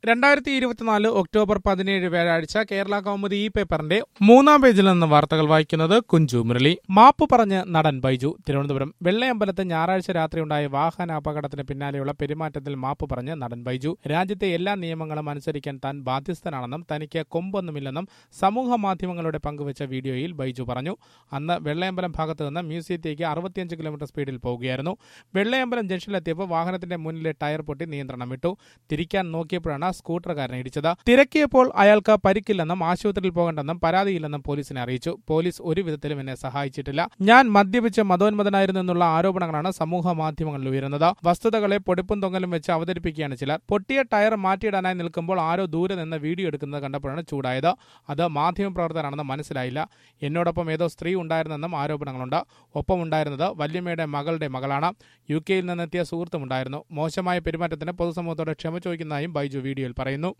രണ്ടായിരത്തി ഇരുപത്തിനാല് ഒക്ടോബർ പതിനേഴ് വ്യാഴാഴ്ച കേരള കൗമുദി ഈ പേപ്പറിന്റെ മൂന്നാം പേജിൽ നിന്ന് വാർത്തകൾ വായിക്കുന്നത് കുഞ്ചു മുരളി മാപ്പ് പറഞ്ഞ് നടൻ ബൈജു തിരുവനന്തപുരം വെള്ളയമ്പലത്ത് ഞായറാഴ്ച രാത്രിയുണ്ടായ വാഹനാപകടത്തിന് പിന്നാലെയുള്ള പെരുമാറ്റത്തിൽ മാപ്പ് പറഞ്ഞ് നടൻ ബൈജു രാജ്യത്തെ എല്ലാ നിയമങ്ങളും അനുസരിക്കാൻ താൻ ബാധ്യസ്ഥനാണെന്നും തനിക്ക് കൊമ്പൊന്നുമില്ലെന്നും സമൂഹ മാധ്യമങ്ങളുടെ പങ്കുവച്ച വീഡിയോയിൽ ബൈജു പറഞ്ഞു അന്ന് വെള്ളയമ്പലം ഭാഗത്ത് നിന്ന് മ്യൂസിയത്തേക്ക് അറുപത്തിയഞ്ച് കിലോമീറ്റർ സ്പീഡിൽ പോവുകയായിരുന്നു വെള്ളയമ്പലം ജംഗ്ഷനിലെത്തിയപ്പോൾ വാഹനത്തിന്റെ മുന്നിലെ ടയർ പൊട്ടി നിയന്ത്രണം വിട്ടു തിരിക്കാൻ നോക്കിയപ്പോഴാണ് സ്കൂട്ടറുകാരനെ ഇടിച്ചത് തിരക്കിയപ്പോൾ അയാൾക്ക് പരിക്കില്ലെന്നും ആശുപത്രിയിൽ പോകണ്ടെന്നും പരാതിയില്ലെന്നും പോലീസിനെ അറിയിച്ചു പോലീസ് ഒരു വിധത്തിലും എന്നെ സഹായിച്ചിട്ടില്ല ഞാൻ മദ്യപിച്ച് മതോന്മതനായിരുന്നു എന്നുള്ള ആരോപണങ്ങളാണ് സമൂഹ മാധ്യമങ്ങളിൽ ഉയരുന്നത് വസ്തുതകളെ പൊടിപ്പും തൊങ്ങലും വെച്ച് അവതരിപ്പിക്കുകയാണ് ചിലർ പൊട്ടിയ ടയർ മാറ്റിയിടാനായി നിൽക്കുമ്പോൾ ആരോ ദൂരെ നിന്ന് വീഡിയോ എടുക്കുന്നത് കണ്ടപ്പോഴാണ് ചൂടായത് അത് മാധ്യമപ്രവർത്തകരാണെന്ന് മനസ്സിലായില്ല എന്നോടൊപ്പം ഏതോ സ്ത്രീ ഉണ്ടായിരുന്നെന്നും ആരോപണങ്ങളുണ്ട് ഒപ്പം ഉണ്ടായിരുന്നത് വല്യമ്മയുടെ മകളുടെ മകളാണ് യു കെയിൽ നിന്നെത്തിയ സുഹൃത്തുമുണ്ടായിരുന്നു മോശമായ പെരുമാറ്റത്തിന് പൊതുസമൂഹത്തോട് ക്ഷമ ചോദിക്കുന്നതായും ബൈജു വീഡിയോയിൽ പറയുന്നു